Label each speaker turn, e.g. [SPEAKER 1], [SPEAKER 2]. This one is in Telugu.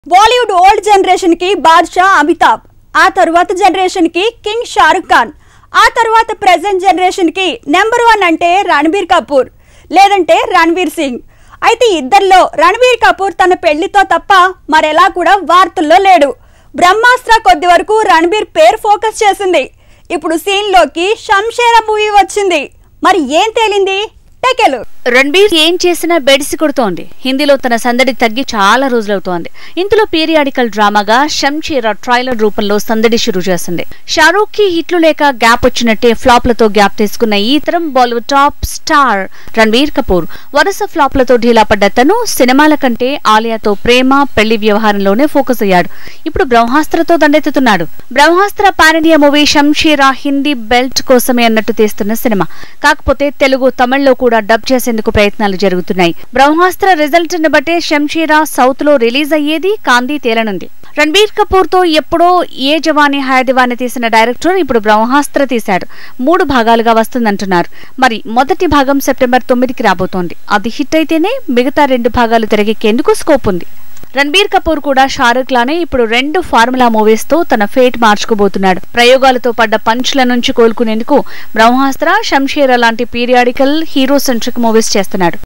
[SPEAKER 1] బాలీవుడ్ ఓల్డ్ జనరేషన్ కి బాద్షా అమితాబ్ ఆ తరువాత జనరేషన్ కి కింగ్ షారుఖ్ ఖాన్ ఆ తర్వాత ప్రెసెంట్ జనరేషన్ కి నెంబర్ వన్ అంటే రణబీర్ కపూర్ లేదంటే రణ్వీర్ సింగ్ అయితే ఇద్దరిలో రణబీర్ కపూర్ తన పెళ్లితో తప్ప మరెలా కూడా వార్తల్లో లేడు బ్రహ్మాస్త్ర కొద్ది వరకు రణబీర్ పేరు ఫోకస్ చేసింది ఇప్పుడు సీన్ లోకి శంషేర మూవీ వచ్చింది మరి ఏం తేలింది టెకెలు
[SPEAKER 2] రణబీర్ ఏం చేసినా బెడిసి కొడుతోంది హిందీలో తన సందడి తగ్గి చాలా రోజులవుతోంది ఇందులో పీరియాడికల్ డ్రామాగా షంషీరా ట్రైలర్ రూపంలో సందడి షురూ చేసింది షారూఖ్ కి హిట్లు లేక గ్యాప్ వచ్చినట్టే ఫ్లాప్లతో గ్యాప్ తీసుకున్న ఈ తరం Bollywood top star Ranbir Kapoor వరుస ఫ్లాప్లతో ఢీలా పడ్డ తను సినిమాల కంటే ఆలియాతో ప్రేమ పెళ్లి వ్యవహారంలోనే ఫోకస్ అయ్యాడు ఇప్పుడు బ్రహ్మాస్త్రతో దండెత్తుతున్నాడు Brahmastra pan India movie Shamshera Hindi belt కోసమే అన్నట్టు తీస్తున్న సినిమా కాకపోతే తెలుగు తమిళ్లో కూడా డబ్ చేసేందుకు ప్రయత్నాలు జరుగుతున్నాయి బ్రహ్మాస్త్ర రిజల్ట్ ని బట్టే షంషీరా సౌత్ లో రిలీజ్ అయ్యేది కాందీ తేలనుంది రణబీర్ కపూర్ తో ఎప్పుడో ఏ జవాని హాయ్ దివాని తీసిన డైరెక్టర్ ఇప్పుడు బ్రహ్మాస్త్ర తీశాడు మూడు భాగాలుగా వస్తుందంటున్నారు మరి మొదటి భాగం సెప్టెంబర్ తొమ్మిదికి రాబోతోంది అది హిట్ అయితేనే మిగతా రెండు భాగాలు తెరకెక్కేందుకు స్కోప్ ఉంది రణబీర్ కపూర్ కూడా షారుఖ్ లానే ఇప్పుడు రెండు ఫార్ములా మూవీస్ తో తన ఫేట్ మార్చుకోబోతున్నాడు ప్రయోగాలతో పడ్డ పంచ్ల నుంచి కోలుకునేందుకు బ్రహ్మాస్త్ర షంషేర లాంటి పీరియాడికల్ హీరో సెంట్రిక్ మూవీస్ చేస్తున్నాడు